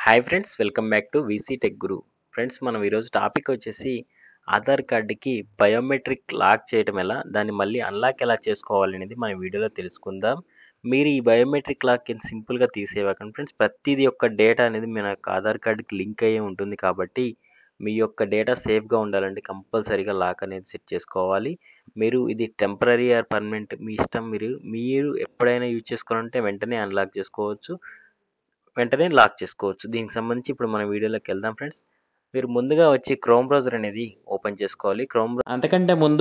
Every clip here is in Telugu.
hi friends welcome back to VC tech guru friends మనం ఈరోజు టాపిక్ వచ్చేసి ఆధార్ కార్డుకి బయోమెట్రిక్ లాక్ చేయటం ఎలా దాన్ని మళ్ళీ అన్లాక్ ఎలా చేసుకోవాలనేది మన వీడియోలో తెలుసుకుందాం మీరు ఈ బయోమెట్రిక్ లాక్ సింపుల్గా తీసేయకండి ఫ్రెండ్స్ ప్రతిదీ యొక్క డేటా అనేది మన యొక్క ఆధార్ కార్డుకి లింక్ అయ్యే ఉంటుంది కాబట్టి మీ యొక్క డేటా సేఫ్గా ఉండాలంటే కంపల్సరీగా లాక్ అనేది సెట్ చేసుకోవాలి మీరు ఇది టెంపరీ ఆర్ పర్మనెంట్ మీ ఇష్టం మీరు మీరు ఎప్పుడైనా యూజ్ చేసుకోవాలంటే వెంటనే అన్లాక్ చేసుకోవచ్చు వెంటనే లాక్ చేసుకోవచ్చు దీనికి సంబంధించి ఇప్పుడు మన వీడియోలోకి వెళ్దాం ఫ్రెండ్స్ మీరు ముందుగా వచ్చి క్రోమ్ బ్రౌజర్ అనేది ఓపెన్ చేసుకోవాలి క్రోమ్ అంతకంటే ముందు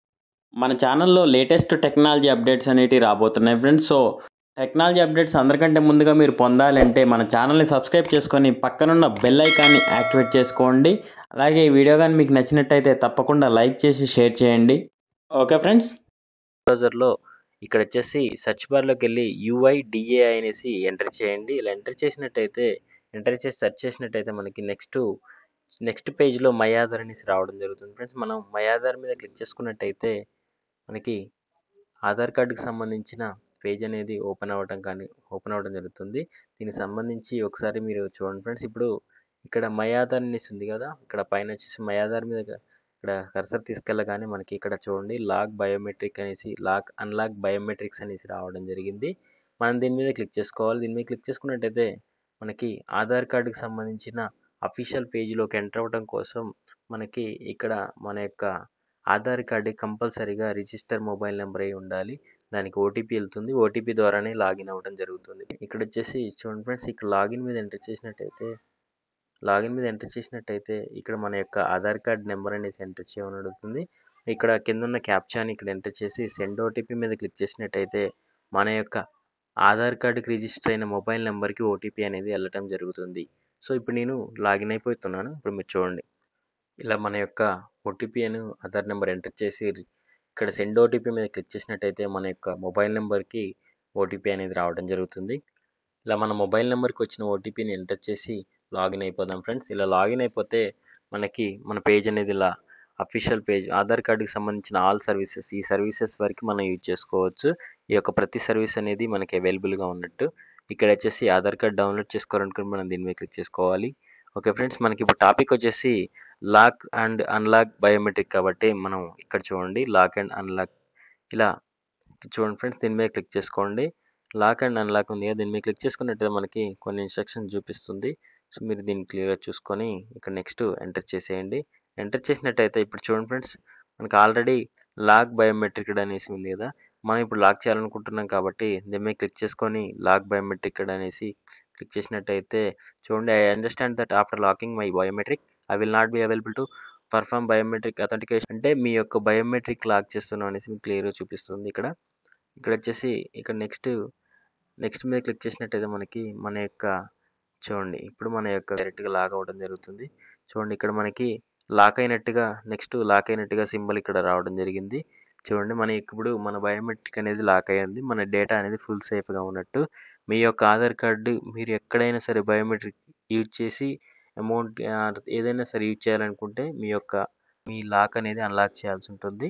మన ఛానల్లో లేటెస్ట్ టెక్నాలజీ అప్డేట్స్ అనేటివి రాబోతున్నాయి ఫ్రెండ్స్ సో టెక్నాలజీ అప్డేట్స్ అందరికంటే ముందుగా మీరు పొందాలంటే మన ఛానల్ని సబ్స్క్రైబ్ చేసుకొని పక్కనున్న బెల్ ఐకాన్ని యాక్టివేట్ చేసుకోండి అలాగే ఈ వీడియో కానీ మీకు నచ్చినట్టయితే తప్పకుండా లైక్ చేసి షేర్ చేయండి ఓకే ఫ్రెండ్స్ బ్రౌజర్లో ఇక్కడ వచ్చేసి సెర్చ్ బార్లోకి వెళ్ళి యూఐడిఏఐ అనేసి ఎంటర్ చేయండి ఇలా ఎంటర్ చేసినట్టయితే ఎంటర్ చేసి సెర్చ్ చేసినట్టయితే మనకి నెక్స్ట్ నెక్స్ట్ పేజ్లో మై ఆధార్ అనేసి రావడం జరుగుతుంది ఫ్రెండ్స్ మనం మై ఆధార్ మీద క్లిక్ చేసుకున్నట్టయితే మనకి ఆధార్ కార్డుకి సంబంధించిన పేజ్ అనేది ఓపెన్ అవ్వడం కానీ ఓపెన్ అవ్వడం జరుగుతుంది దీనికి సంబంధించి ఒకసారి మీరు చూడండి ఫ్రెండ్స్ ఇప్పుడు ఇక్కడ మై ఆధార్ అనేసి ఉంది కదా ఇక్కడ పైన వచ్చేసి మై ఆధార్ మీద ఇక్కడ కర్సర్ తీసుకెళ్ళగానే మనకి ఇక్కడ చూడండి లాక్ బయోమెట్రిక్ అనేసి లాక్ అన్లాక్ బయోమెట్రిక్స్ అనేసి రావడం జరిగింది మనం దీని మీద క్లిక్ చేసుకోవాలి దీని మీద క్లిక్ చేసుకున్నట్టయితే మనకి ఆధార్ కార్డుకి సంబంధించిన అఫీషియల్ పేజీలోకి ఎంటర్ అవ్వడం కోసం మనకి ఇక్కడ మన యొక్క ఆధార్ కార్డు కంపల్సరీగా రిజిస్టర్ మొబైల్ నెంబర్ అయి ఉండాలి దానికి ఓటీపీ వెళ్తుంది ఓటీపీ ద్వారానే లాగిన్ అవ్వడం జరుగుతుంది ఇక్కడ వచ్చేసి చూడండి ఫ్రెండ్స్ ఇక్కడ లాగిన్ మీద ఎంటర్ చేసినట్టయితే లాగిన్ మీద ఎంటర్ చేసినట్టయితే ఇక్కడ మన యొక్క ఆధార్ కార్డ్ నెంబర్ అనేసి ఎంటర్ చేయమని అడుగుతుంది ఇక్కడ కింద ఉన్న క్యాప్చాని ఇక్కడ ఎంటర్ చేసి సెండ్ ఓటీపీ మీద క్లిక్ చేసినట్టయితే మన యొక్క ఆధార్ కార్డుకి రిజిస్టర్ అయిన మొబైల్ నెంబర్కి ఓటీపీ అనేది వెళ్ళటం జరుగుతుంది సో ఇప్పుడు నేను లాగిన్ అయిపోతున్నాను ఇప్పుడు మీరు చూడండి ఇలా మన యొక్క ఓటీపీ అని ఆధార్ నెంబర్ ఎంటర్ చేసి ఇక్కడ సెండ్ ఓటీపీ మీద క్లిక్ చేసినట్టయితే మన యొక్క మొబైల్ నెంబర్కి ఓటీపీ అనేది రావడం జరుగుతుంది ఇలా మన మొబైల్ నెంబర్కి వచ్చిన ఓటీపీని ఎంటర్ చేసి లాగిన్ అయిపోదాం ఫ్రెండ్స్ ఇలా లాగిన్ అయిపోతే మనకి మన పేజ్ అనేది ఇలా అఫీషియల్ పేజ్ ఆధార్ కార్డుకి సంబంధించిన ఆల్ సర్వీసెస్ ఈ సర్వీసెస్ వరకు మనం యూజ్ చేసుకోవచ్చు ఈ యొక్క ప్రతి సర్వీస్ అనేది మనకి అవైలబుల్గా ఉన్నట్టు ఇక్కడ వచ్చేసి ఆధార్ కార్డ్ డౌన్లోడ్ చేసుకోవాలనుకుని మనం దీని మీద క్లిక్ చేసుకోవాలి ఓకే ఫ్రెండ్స్ మనకి ఇప్పుడు టాపిక్ వచ్చేసి లాక్ అండ్ అన్లాక్ బయోమెట్రిక్ కాబట్టి మనం ఇక్కడ చూడండి లాక్ అండ్ అన్లాక్ ఇలా చూడండి ఫ్రెండ్స్ దీని మీద క్లిక్ చేసుకోండి లాక్ అండ్ అన్లాక్ ఉంది కదా దీని మీద క్లిక్ చేసుకున్నట్టు మనకి కొన్ని ఇన్స్ట్రక్షన్స్ చూపిస్తుంది సో మీరు దీన్ని క్లియర్గా చూసుకొని ఇక్కడ నెక్స్ట్ ఎంటర్ చేసేయండి ఎంటర్ చేసినట్టయితే ఇప్పుడు చూడండి ఫ్రెండ్స్ మనకి ఆల్రెడీ లాక్ బయోమెట్రిక్ అనేసి ఉంది కదా మనం ఇప్పుడు లాక్ చేయాలనుకుంటున్నాం కాబట్టి దీని మీద క్లిక్ చేసుకొని లాక్ బయోమెట్రిక్ అనేసి క్లిక్ చేసినట్టయితే చూడండి I understand that after locking my biometric I will not be available to perform biometric authentication అంటే మీ యొక్క బయోమెట్రిక్ లాక్ చేస్తున్నాం అనేసి మీకు క్లియర్గా చూపిస్తుంది ఇక్కడ ఇక్కడ వచ్చేసి ఇక్కడ నెక్స్ట్ నెక్స్ట్ మీద క్లిక్ చేసినట్టయితే మనకి మన యొక్క చూడండి ఇప్పుడు మన యొక్క డైరెక్ట్గా లాక్ అవ్వడం జరుగుతుంది చూడండి ఇక్కడ మనకి లాక్ అయినట్టుగా నెక్స్ట్ లాక్ అయినట్టుగా సింబల్ ఇక్కడ రావడం జరిగింది చూడండి మన ఇప్పుడు మన బయోమెట్రిక్ అనేది లాక్ అయ్యింది మన డేటా అనేది ఫుల్ సేఫ్గా ఉన్నట్టు మీ యొక్క ఆధార్ కార్డు మీరు ఎక్కడైనా సరే బయోమెట్రిక్ యూజ్ చేసి అమౌంట్ ఏదైనా సరే యూజ్ చేయాలనుకుంటే మీ యొక్క మీ లాక్ అనేది అన్లాక్ చేయాల్సి ఉంటుంది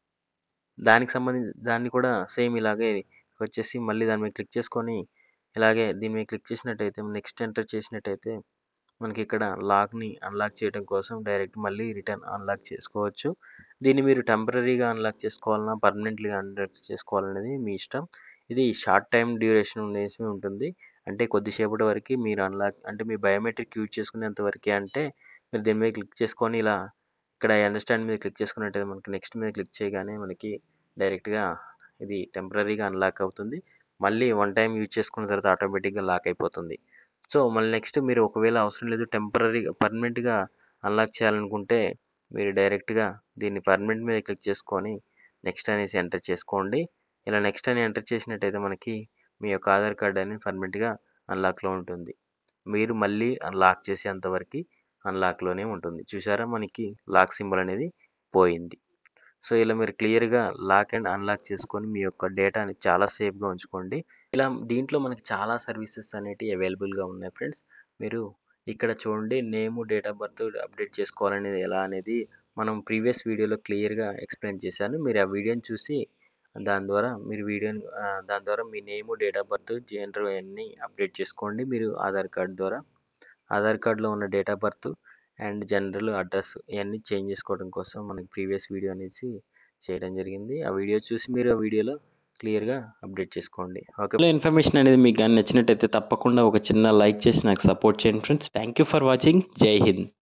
దానికి సంబంధించి దాన్ని కూడా సేమ్ ఇలాగే వచ్చేసి మళ్ళీ దాని మీద క్లిక్ చేసుకొని ఇలాగే దీని మీద క్లిక్ చేసినట్టయితే నెక్స్ట్ ఎంటర్ చేసినట్టయితే మనకి ఇక్కడ లాక్ని అన్లాక్ చేయడం కోసం డైరెక్ట్ మళ్ళీ రిటర్న్ అన్లాక్ చేసుకోవచ్చు దీన్ని మీరు టెంపరీగా అన్లాక్ చేసుకోవాలన్నా పర్మనెంట్లీగా అన్లాక్ చేసుకోవాలనేది మీ ఇష్టం ఇది షార్ట్ టైం డ్యూరేషన్ ఉండేసి ఉంటుంది అంటే కొద్దిసేపటి వరకు మీరు అన్లాక్ అంటే మీ బయోమెట్రిక్ యూజ్ చేసుకునేంత వరకే అంటే మీరు దీని మీద క్లిక్ చేసుకొని ఇలా ఇక్కడ అండర్స్టాండ్ మీద క్లిక్ చేసుకున్నట్టయితే మనకి నెక్స్ట్ మీద క్లిక్ చేయగానే మనకి డైరెక్ట్గా ఇది టెంపరీగా అన్లాక్ అవుతుంది మళ్ళీ వన్ టైం యూజ్ చేసుకున్న తర్వాత ఆటోమేటిక్గా లాక్ అయిపోతుంది సో మళ్ళీ నెక్స్ట్ మీరు ఒకవేళ అవసరం లేదు టెంపరీగా పర్మనెంట్గా అన్లాక్ చేయాలనుకుంటే మీరు డైరెక్ట్గా దీన్ని పర్మనెంట్ మీద క్లిక్ చేసుకొని నెక్స్ట్ అనేసి ఎంటర్ చేసుకోండి ఇలా నెక్స్ట్ అని ఎంటర్ చేసినట్టయితే మనకి మీ యొక్క ఆధార్ కార్డ్ అనేది పర్మనెంట్గా అన్లాక్లో ఉంటుంది మీరు మళ్ళీ లాక్ చేసేంతవరకు అన్లాక్లోనే ఉంటుంది చూసారా మనకి లాక్ సింబల్ అనేది పోయింది సో ఇలా మీరు క్లియర్గా లాక్ అండ్ అన్లాక్ చేసుకొని మీ యొక్క డేటాని చాలా సేఫ్గా ఉంచుకోండి ఇలా దీంట్లో మనకి చాలా సర్వీసెస్ అనేటివి అవైలబుల్గా ఉన్నాయి ఫ్రెండ్స్ మీరు ఇక్కడ చూడండి name date of birth update చేసుకోవాలనేది ఎలా అనేది మనం ప్రీవియస్ వీడియోలో క్లియర్గా ఎక్స్ప్లెయిన్ చేశాను మీరు ఆ వీడియోని చూసి దాని ద్వారా మీరు వీడియోని దాని ద్వారా మీ name date of birth gender అన్నీ అప్డేట్ చేసుకోండి మీరు ఆధార్ కార్డ్ ద్వారా ఆధార్ కార్డ్లో ఉన్న date of birth and general address ఇవన్నీ చేంజ్ చేసుకోవడం కోసం మనకి ప్రీవియస్ వీడియో అనేసి చేయడం జరిగింది ఆ వీడియో చూసి మీరు ఆ వీడియోలో క్లియర్గా అప్డేట్ చేసుకోండి ఓకే ఇన్ఫర్మేషన్ అనేది మీకు కానీ నచ్చినట్టయితే తప్పకుండా ఒక చిన్న లైక్ చేసి నాకు సపోర్ట్ చేయండి friends thank you for watching జై హింద్